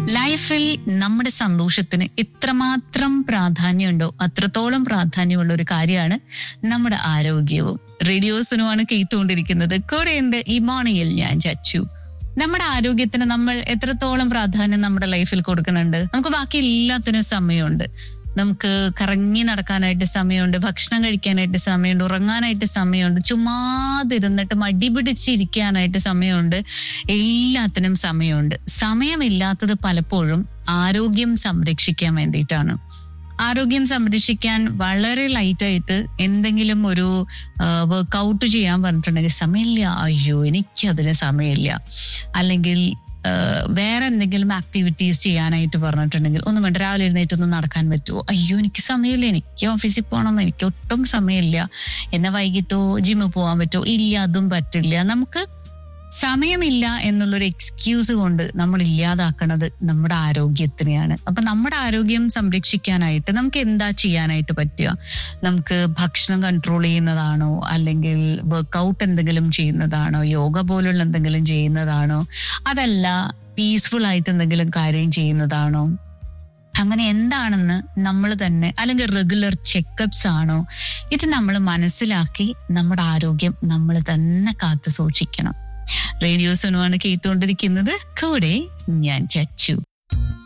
ലൈഫിൽ നമ്മുടെ സന്തോഷത്തിന് എത്രമാത്രം പ്രാധാന്യമുണ്ടോ അത്രത്തോളം പ്രാധാന്യമുള്ള ഒരു കാര്യമാണ് നമ്മുടെ ആരോഗ്യവും റേഡിയോസിനുമാണ് കേട്ടുകൊണ്ടിരിക്കുന്നത് കൂടെയുണ്ട് ഈ മോർണിംഗിൽ ഞാൻ ചച്ചു നമ്മുടെ ആരോഗ്യത്തിന് നമ്മൾ എത്രത്തോളം പ്രാധാന്യം നമ്മുടെ ലൈഫിൽ കൊടുക്കുന്നുണ്ട് നമുക്ക് ബാക്കി എല്ലാത്തിനും സമയമുണ്ട് നമുക്ക് കറങ്ങി നടക്കാനായിട്ട് സമയമുണ്ട് ഭക്ഷണം കഴിക്കാനായിട്ട് സമയമുണ്ട് ഉറങ്ങാനായിട്ട് സമയമുണ്ട് ചുമ്മാതിരുന്നിട്ട് മടി പിടിച്ചിരിക്കാനായിട്ട് സമയമുണ്ട് എല്ലാത്തിനും സമയമുണ്ട് സമയമില്ലാത്തത് പലപ്പോഴും ആരോഗ്യം സംരക്ഷിക്കാൻ വേണ്ടിയിട്ടാണ് ആരോഗ്യം സംരക്ഷിക്കാൻ വളരെ ലൈറ്റായിട്ട് എന്തെങ്കിലും ഒരു വർക്കൗട്ട് ചെയ്യാൻ പറഞ്ഞിട്ടുണ്ടെങ്കിൽ സമയമില്ല അയ്യോ എനിക്ക് അതിന് സമയമില്ല അല്ലെങ്കിൽ ആ, വേറെ എന്തെങ്കിലും ആക്ടിവിറ്റീസ് ചെയ്യാനായിട്ട് പറഞ്ഞിട്ടുണ്ടെങ്കിൽ ഒന്നും വേണ്ട രാവിലെ എഴുന്നേറ്റ് ഒന്ന് നടക്കാൻ പറ്റുമോ അയ്യോ എനിക്ക് സമയമില്ല എനിക്ക് ഓഫീസിൽ പോകണം എനിക്ക് ഒട്ടും സമയമില്ല എന്നാ വൈകിട്ടോ ജിമ്മിൽ പോകാൻ പറ്റുമോ ഇല്ല അതും പറ്റില്ല നമുക്ക് സമയമില്ല എന്നുള്ളൊരു എക്സ്ക്യൂസ് കൊണ്ട് നമ്മൾ ഇല്ലാതാക്കണത് നമ്മുടെ ആരോഗ്യത്തിനെയാണ് അപ്പൊ നമ്മുടെ ആരോഗ്യം സംരക്ഷിക്കാനായിട്ട് നമുക്ക് എന്താ ചെയ്യാനായിട്ട് പറ്റുക നമുക്ക് ഭക്ഷണം കൺട്രോൾ ചെയ്യുന്നതാണോ അല്ലെങ്കിൽ വർക്കൗട്ട് എന്തെങ്കിലും ചെയ്യുന്നതാണോ യോഗ പോലുള്ള എന്തെങ്കിലും ചെയ്യുന്നതാണോ അതല്ല പീസ്ഫുൾ ആയിട്ട് എന്തെങ്കിലും കാര്യം ചെയ്യുന്നതാണോ അങ്ങനെ എന്താണെന്ന് നമ്മൾ തന്നെ അല്ലെങ്കിൽ റെഗുലർ ചെക്കപ്സ് ആണോ ഇത് നമ്മൾ മനസ്സിലാക്കി നമ്മുടെ ആരോഗ്യം നമ്മൾ തന്നെ കാത്തു സൂക്ഷിക്കണം റേഡിയോസനുമാണ് കേട്ടുകൊണ്ടിരിക്കുന്നത് കൂടെ ഞാൻ ചച്ചു